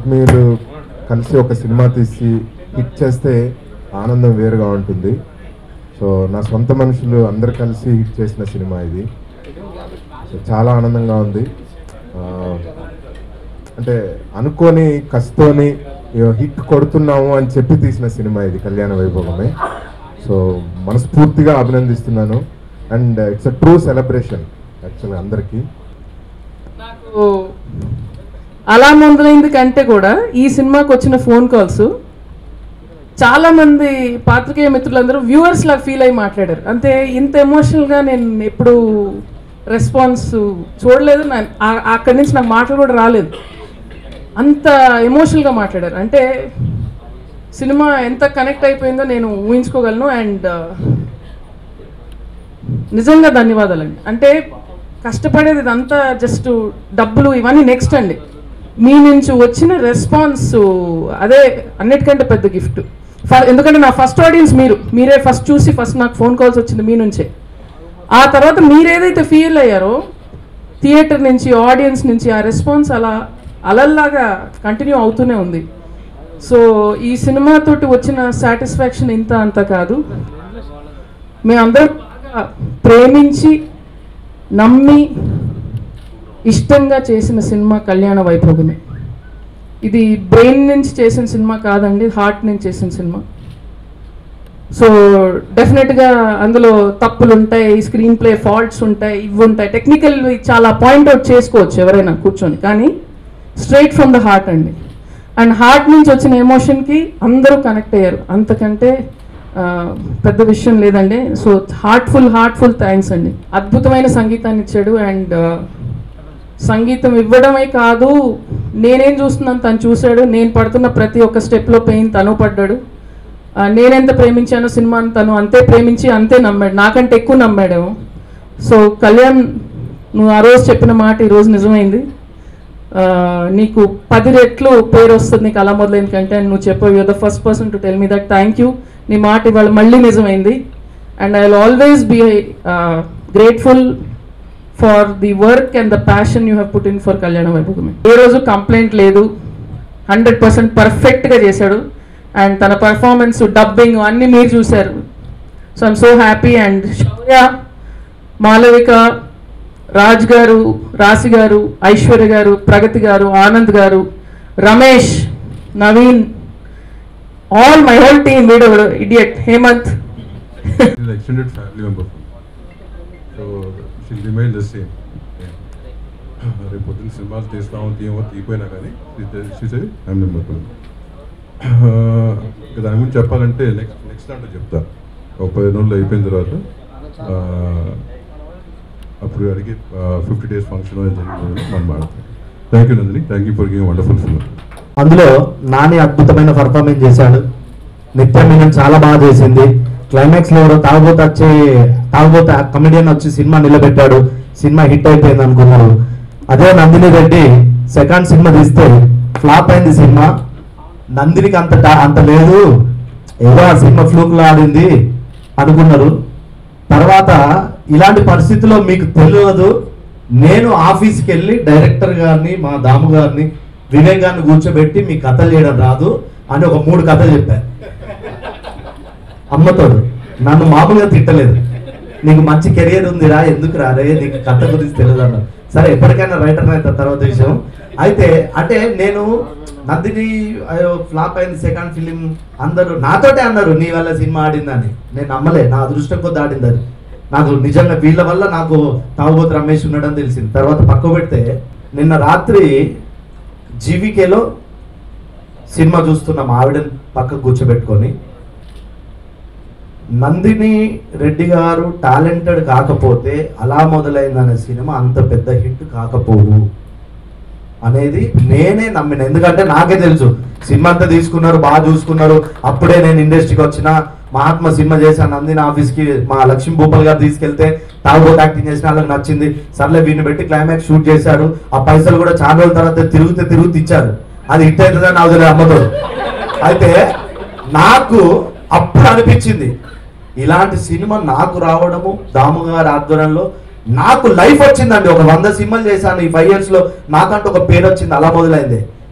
ఆత్మీయులు కలిసి ఒక సినిమా తీసి హిట్ చేస్తే ఆనందం వేరుగా ఉంటుంది సో నా సొంత మనుషులు అందరు కలిసి హిట్ చేసిన సినిమా ఇది సో చాలా ఆనందంగా ఉంది ఆ, అంటే అనుకోని కస్తోని హిట్ కొడుతున్నాము అని చెప్పి తీసిన సినిమా ఇది కళ్యాణ వైభవమే సో మనస్ఫూర్తిగా అభినందిస్తున్నాను and it's a true celebration యాక్చువల్గా అందరికీ నాకు అలా మొదలైంది కంటే కూడా ఈ సినిమాకి వచ్చిన ఫోన్ కాల్స్ చాలా మంది పాత్రికేయ మిత్రులందరూ వ్యూవర్స్ లాగా ఫీల్ అయ్యి మాట్లాడారు అంటే ఇంత ఎమోషనల్గా నేను ఎప్పుడు రెస్పాన్స్ చూడలేదు నా- ఆ- అక్కడి నుంచి నాకు మాటలు కూడా రాలేదు అంత ఎమోషనల్గా మాట్లాడారు అంటే సినిమా ఎంత కనెక్ట్ అయిపోయిందో నేను ఊహించుకోగలను అండ్ నిజంగా ధన్యవాదాలండి అంటే కష్టపడేది ఇదంతా జస్ట్ డబ్బులు ఇవన్నీ నెక్స్ట్ అండి మీ నుంచి వచ్చిన రెస్పాన్స్ అదే అన్నిటికంటే పెద్ద గిఫ్ట్ ఎందుకంటే నా ఫస్ట్ ఆడియన్స్ మీరు మీరే ఫస్ట్ చూసి ఫస్ట్ నాకు ఫోన్ కాల్స్ వచ్చింది మీ నుంచే ఆ తర్వాత మీరు ఏదైతే ఫీల్ అయ్యారో థియేటర్ నుంచి ఆడియన్స్ నుంచి ఆ రెస్పాన్స్ అలా అలల్లాగా కంటిన్యూ అవుతూనే ఉంది సో ఈ సినిమాతోటి వచ్చిన సాటిస్ఫాక్షన్ ఇంత అంత కాదు మేమందరం బాగా ప్రేమించి నమ్మి ఇష్టంగా చేసిన సినిమా కళ్యాణ వైభోగమే ఇది బ్రెయిన్ నుంచి చేసిన సినిమా కాదండి హార్ట్ నుంచి చేసిన సినిమా సో డెఫినెట్గా అందులో తప్పులు ఉంటాయి స్క్రీన్ ప్లే ఫాల్ట్స్ ఉంటాయి ఇవి ఉంటాయి టెక్నికల్ చాలా పాయింట్అవుట్ చేసుకోవచ్చు ఎవరైనా కూర్చొని కానీ స్ట్రైట్ ఫ్రమ్ ద హార్ట్ అండి అండ్ హార్ట్ నుంచి వచ్చిన ఎమోషన్కి అందరూ కనెక్ట్ అయ్యారు అంతకంటే ఆ, పెద్ద విషయం లేదండి సో హార్ట్ఫుల్ హార్ట్ఫుల్ థ్యాంక్స్ అండి అద్భుతమైన సంగీతాన్ని ఇచ్చాడు అండ్ సంగీతం ఇవ్వడమే కాదు నేనేం చూస్తున్నాను తను చూశాడు నేను పడుతున్న ప్రతి ఒక్క స్టెప్లో పెయిన్ తను పడ్డాడు ఆ, నేనెంత ప్రేమించానో సినిమాని తను అంతే ప్రేమించి అంతే నమ్మాడు నాకంటే ఎక్కువ నమ్మాడేమో సో కళ్యాణ్ నువ్వు ఆ రోజు చెప్పిన మాట ఈరోజు నిజమైంది ఆ, నీకు పది రెట్లు పేరు వస్తుంది నీకు అలా మొదలైంది కంటే నువ్వు చెప్పావు you're the first person to tell me that thank you నీ మాట ఇవాళ మళ్ళీ నిజమైంది and I will always be grateful for the work and the passion you have put in for Kalyana Vaibhavame ఏ రోజు కంప్లైంట్ లేదు హండ్రెడ్ పర్సెంట్ పర్ఫెక్ట్గా చేశాడు అండ్ తన పర్ఫార్మెన్స్ డబ్బింగ్ అన్నీ మీరు చూశారు so I'm so happy and Shaurya Malavika Raj గారు రాశి గారు ఐశ్వర్య గారు ప్రగతి గారు ఆనంద్ గారు Ramesh Naveen all my whole team వీడు idiot Hemanth She's an extended family member. So she'll remain the same. రేపు పొద్దున్న సినిమాలు తీస్తాము తీయమో తీపోయినా కానీ షీస్ ఫ్యామిలీ మెంబర్ ఇక దాని గురించి చెప్పాలంటే నెక్స్ట్ నెక్స్ట్ దాంట్లో చెప్తా ఒక పది రోజులు అయిపోయిన తర్వాత ఆ, అప్పుడు అడిగి ఫిఫ్టీ డేస్ ఫంక్షన్ జరిగింది మనం మాడతాం thank you Nandini thank you for giving wonderful film అందులో నాని అద్భుతమైన పర్ఫార్మెన్స్ చేశాడు నిత్య మీనన్ చాలా బాగా చేసింది క్లైమాక్స్ లో ఎవరో తాగుబోత వచ్చి తాగుబోత కమెడియన్ వచ్చి సినిమా నిలబెట్టాడు సినిమా హిట్ అయిపోయింది అనుకున్నారు అదే నందిని రెడ్డి సెకండ్ సినిమా తీస్తే ఫ్లాప్ అయింది సినిమా నందినికి అంత టా- అంత లేదు ఏదో ఆ సినిమా ఫ్లూక్ లో ఆడింది అనుకున్నారు తర్వాత ఇలాంటి పరిస్థితుల్లో మీకు తెలియదు నేను ఆఫీస్కి వెళ్ళి డైరెక్టర్ గారిని మా దాము గారిని వివేక్ గారిని కూర్చోబెట్టి మీ కథలు చేయడం రాదు అని ఒక మూడు కథలు చెప్పాను అమ్మతోడు నన్ను మామూలుగా తిట్టలేదు నీకు మంచి కెరియర్ ఉందిరా ఎందుకు రారే నీకు కథ గురించి తెలియదు అన్నారు సరే ఎప్పటికైనా రైటర్ అయితే తర్వాత విషయం అయితే అంటే నేను నందిని అయ్యో ఫ్లాప్ అయింది సెకండ్ ఫిలిం అందరూ నాతోటే అన్నారు నీ వల్ల సినిమా ఆడిందని నేను నమ్మలే నా అదృష్టం కొద్ది ఆడింది అది నాకు నిజంగా వీళ్ళ వల్ల నాకు తాగుబోతు రమేష్ ఉన్నాడని తెలిసింది తర్వాత పక్క పెడితే నిన్న రాత్రి జీవికేలో సినిమా చూస్తున్న మా ఆవిడని పక్కకు కూర్చోబెట్టుకొని నందిని రెడ్డి గారు టాలెంటెడ్ కాకపోతే అలా మొదలైందనే సినిమా అంత పెద్ద హిట్ కాకపోవు అనేది నేనే నమ్మిన ఎందుకంటే నాకే తెలుసు సినిమా అంతా తీసుకున్నారు బాగా చూసుకున్నారు అప్పుడే నేను ఇండస్ట్రీకి వచ్చిన మహాత్మా సినిమా చేశాను నందిని ఆఫీస్కి మా లక్ష్మీ భూపాల్ గారు తీసుకెళ్తే తాగుబోతు యాక్టింగ్ చేసిన వాళ్ళకి నచ్చింది సర్లే వీడిని పెట్టి క్లైమాక్స్ షూట్ చేశారు ఆ పైసలు కూడా చాలా రోజుల తర్వాత తిరుగుతే తిరుగుతూ ఇచ్చారు అది హిట్ అవుతుందని నాకు తెలియదు అమ్మతో అయితే నాకు అప్పుడు అనిపించింది ఇలాంటి సినిమా నాకు రావడము దాము గారి ఆధ్వర్యంలో నాకు లైఫ్ వచ్చిందండి ఒక వంద సినిమాలు చేశాను ఈ ఫైవ్ ఇయర్స్ లో నాకంటూ ఒక పేరు వచ్చింది అలా మొదలైంది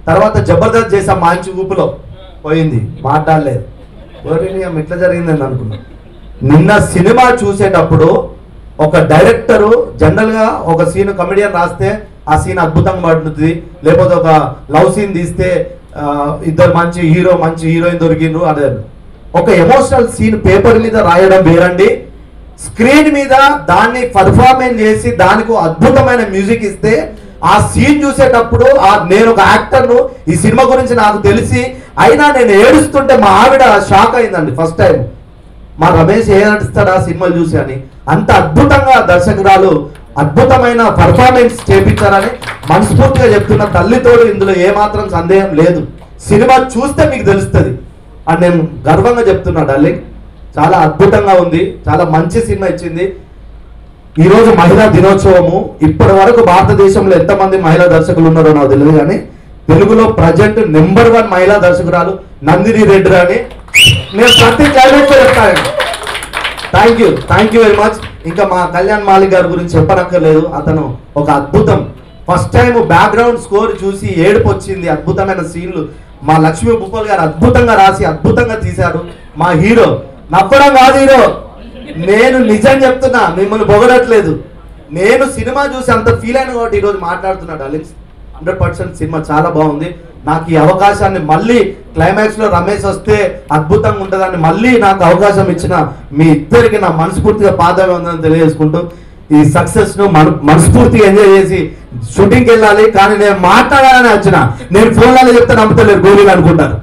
తర్వాత జబర్దస్త్ చేసాం మంచి ఊపులో పోయింది మాట్లాడలేదు ఓరిని అమ్మ ఇట్లా జరిగిందని అనుకున్నా నిన్న సినిమా చూసేటప్పుడు ఒక డైరెక్టరు జనరల్ గా ఒక సీన్ కమెడియన్ రాస్తే ఆ సీన్ అద్భుతంగా పడుతుంది లేకపోతే ఒక లవ్ సీన్ తీస్తే ఆ, ఇద్దరు మంచి హీరో మంచి హీరోయిన్ దొరికిండ్రు అదే ఒక ఎమోషనల్ సీన్ పేపర్ మీద రాయడం వేరండి స్క్రీన్ మీద దాన్ని పర్ఫార్మెన్స్ చేసి దానికి ఒక అద్భుతమైన మ్యూజిక్ ఇస్తే ఆ సీన్ చూసేటప్పుడు ఆ నేను ఒక యాక్టర్ను ఈ సినిమా గురించి నాకు తెలిసి అయినా నేను ఏడుస్తుంటే మా ఆవిడ షాక్ అయిందండి ఫస్ట్ టైం మా రమేష్ ఏ నటిస్తాడు ఆ సినిమాలు చూసి అని అంత అద్భుతంగా దర్శకురాలు అద్భుతమైన పర్ఫార్మెన్స్ చేపించారని మనస్ఫూర్తిగా చెప్తున్న తల్లితోడు ఇందులో ఏమాత్రం సందేహం లేదు సినిమా చూస్తే మీకు తెలుస్తుంది అని నేను గర్వంగా చెప్తున్నా డార్లింగ్ చాలా అద్భుతంగా ఉంది చాలా మంచి సినిమా ఇచ్చింది ఈ రోజు మహిళా దినోత్సవము ఇప్పటి వరకు భారతదేశంలో ఎంతమంది మహిళా దర్శకులు ఉన్నారో నాకు తెలియదు కానీ తెలుగులో ప్రజెంట్ నెంబర్ వన్ మహిళా దర్శకురాలు నందిని రెడ్డి అని నేను ప్రతి క్లైమేట్ లో చెప్తాను thank you thank you very much ఇంకా మా కళ్యాణ్ మాలిక్ గారి గురించి చెప్పనక్కర్లేదు అతను ఒక అద్భుతం ఫస్ట్ టైం బ్యాక్గ్రౌండ్ స్కోర్ చూసి ఏడుపు వచ్చింది అద్భుతమైన సీన్లు మా లక్ష్మీ భూపాల్ గారు అద్భుతంగా రాసి అద్భుతంగా తీశారు మా హీరో నవ్వడం కాదు హీరో నేను నిజం చెప్తున్నా మిమ్మల్ని పొగడట్లేదు నేను సినిమా చూసి అంత ఫీల్ అయిన కాబట్టి ఈరోజు మాట్లాడుతున్నా డార్లింగ్స్ హండ్రెడ్ పర్సెంట్ సినిమా చాలా బాగుంది నాకు ఈ అవకాశాన్ని మళ్ళీ క్లైమాక్స్ లో రమేష్ వస్తే అద్భుతంగా ఉంటుందని మళ్ళీ నాకు అవకాశం ఇచ్చిన మీ ఇద్దరికి నా మనస్ఫూర్తిగా పాదమే ఉందని తెలియజేసుకుంటూ ఈ సక్సెస్ ను మన మనస్ఫూర్తిగా ఎంజాయ్ చేసి షూటింగ్కి వెళ్ళాలి కానీ నేను మాట్లాడాలని వచ్చిన నేను ఫోన్లలో చెప్తే నమ్ముతలేరు గోళీలు అనుకుంటారు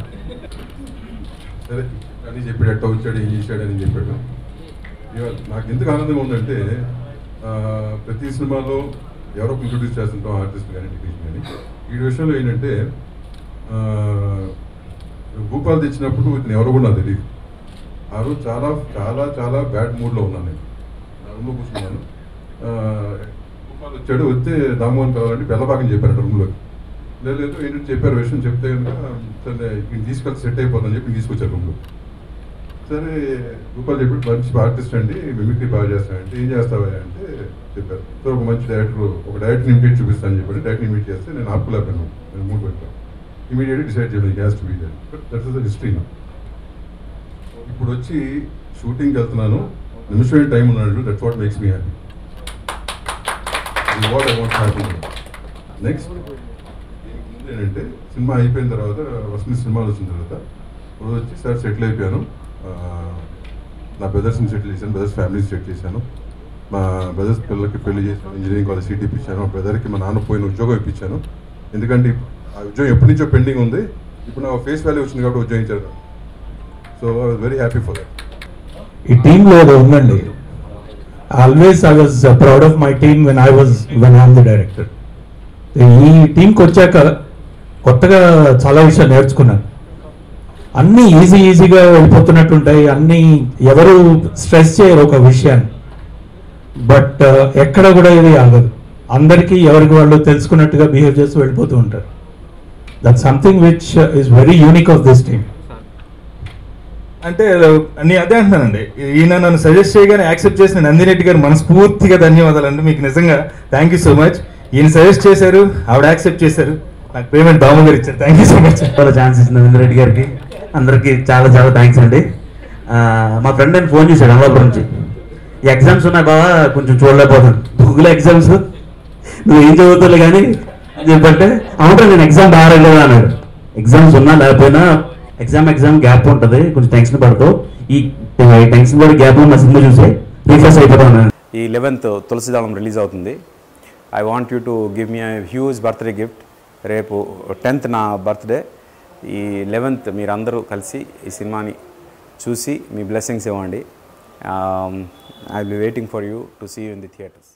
సరే అని చెప్పాడు ఎట్ట వచ్చాడు ఏం చేశాడు అని చెప్పాడు ఇవాళ నాకు ఎందుకు ఆనందంగా ఉందంటే ఆ, ప్రతి సినిమాలో ఎవరో ఇంట్రొడ్యూస్ చేస్తుంటాం ఆర్టిస్ట్ కానీ టెక్నీషియన్ కానీ ఈ విషయంలో ఏంటంటే ఆ, భూపాల్ తెచ్చినప్పుడు ఇతను ఎవరో కూడా నాకు తెలియదు ఆ రోజు చాలా చాలా చాలా బ్యాడ్ మూడ్లో ఉన్నాను నేను నా రూమ్లో కూర్చున్నాను ఆ, భూపాల్ వచ్చాడు వస్తే దామోహన్ కావాలంటే బెల్లపాకం చెప్పాను రూమ్లోకి లేదు లేదు ఏంటంటే చెప్పారు విషయం చెప్తే కనుక సరే ఇంక తీసుకెళ్ళి సెట్ అయిపోతుందని చెప్పి తీసుకొచ్చారు రూమ్లో సరే రూపాయలు చెప్పి మంచి ఆర్టిస్ట్ అండి మిమిక్రీ బాగా చేస్తానంటే ఏం చేస్తావా అంటే చెప్పారు సో ఒక మంచి డైరెక్టర్ ఒక డైరెక్టర్ ఇమిడియట్ చూపిస్తాను చెప్పాడు డైరెక్టర్ ఇమిడియట్ చేస్తే నేను ఆపుకోలేకపోయాను నేను మూడు పెట్టాను ఇమీడియట్లీ డిసైడ్ చేయడం గ్యాస్ to be but that is the history నా ఇప్పుడు వచ్చి షూటింగ్కి వెళ్తున్నాను నిమిషం టైం ఉన్నాడు that's what makes me happy what I want happy next ఏంటంటే సినిమా అయిపోయిన తర్వాత వస్తుంది సినిమాలు వచ్చిన తర్వాత రోజు వచ్చి సార్ సెటిల్ అయిపోయాను ఆ, నా బ్రదర్స్ని సెటిల్ చేశాను బ్రదర్స్ ఫ్యామిలీని సెటిల్ చేశాను మా బ్రదర్స్ పిల్లలకి పెళ్లి చేశాను ఇంజనీరింగ్ కాలేజ్ సీట్ ఇప్పించాను మా బ్రదర్కి మా నాన్న పోయిన ఉద్యోగం ఇప్పించాను ఎందుకంటే ఆ ఉద్యోగం ఎప్పటి నుంచో పెండింగ్ ఉంది ఇప్పుడు నా ఫేస్ వాల్యూ వచ్చింది కాబట్టి ఉద్యోగం ఇచ్చారు so I was very happy for that ఈ టీంలో ఏదో ఉందండి always I was proud of my team when I was when I'm the director ఈ టీంకి వచ్చాక కొత్తగా చాలా విషయాలు నేర్చుకున్నాను అన్నీ ఈజీ ఈజీగా వెళ్ళిపోతున్నట్టు ఉంటాయి అన్నీ ఎవరు స్ట్రెస్ చేయరు ఒక విషయాన్ని బట్ ఎక్కడ కూడా ఇది ఆగదు అందరికీ ఎవరికి వాళ్ళు తెలుసుకున్నట్టుగా బిహేవ్ చేస్తూ వెళ్ళిపోతూ ఉంటారు that something which is very unique of this team అంటే నేను అదే అంటున్నానండి ఈయన నన్ను సజెస్ట్ చేయగానే యాక్సెప్ట్ చేసిన నందిరెడ్డి గారు మనస్ఫూర్తిగా ధన్యవాదాలండి మీకు నిజంగా థ్యాంక్ యూ సో మచ్ ఈయన సజెస్ట్ చేశారు ఆవిడ యాక్సెప్ట్ చేశారు నాకు పేమెంట్ దాము గారు ఇచ్చారు థ్యాంక్ యూ సో మచ్ చాలా ఛాన్స్ ఇచ్చింది నవీంద్ర రెడ్డి గారికి అందరికీ చాలా చాలా థ్యాంక్స్ అండి ఆ, మా ఫ్రెండ్ నేను ఫోన్ చేశాడు అమలాపురం నుంచి ఈ ఎగ్జామ్స్ ఉన్నాయి బావా కొంచెం చూడలేకపోతాను గూగుల్ ఎగ్జామ్స్ నువ్వు ఏం చదువుతావు కానీ అని చెప్పంటే అవును నేను ఎగ్జామ్ బాగా రాయలేదు అన్నాడు ఎగ్జామ్స్ ఉన్నా లేకపోయినా ఎగ్జామ్ ఎగ్జామ్ గ్యాప్ ఉంటుంది కొంచెం టెన్షన్ పడతావు ఈ టెన్షన్ పడే గ్యాప్ మా సినిమా చూసి రిఫ్రెష్ అయిపోతాను అన్నాడు. ఈ లెవెన్త్ తులసిదళం రిలీజ్ అవుతుంది I want you to give me huge birthday gift రేపు టెన్త్ నా బర్త్డే ఈ లెవెన్త్ మీరందరూ కలిసి ఈ సినిమాని చూసి మీ బ్లెస్సింగ్స్ ఇవ్వండి I be waiting for you to see you in the theatres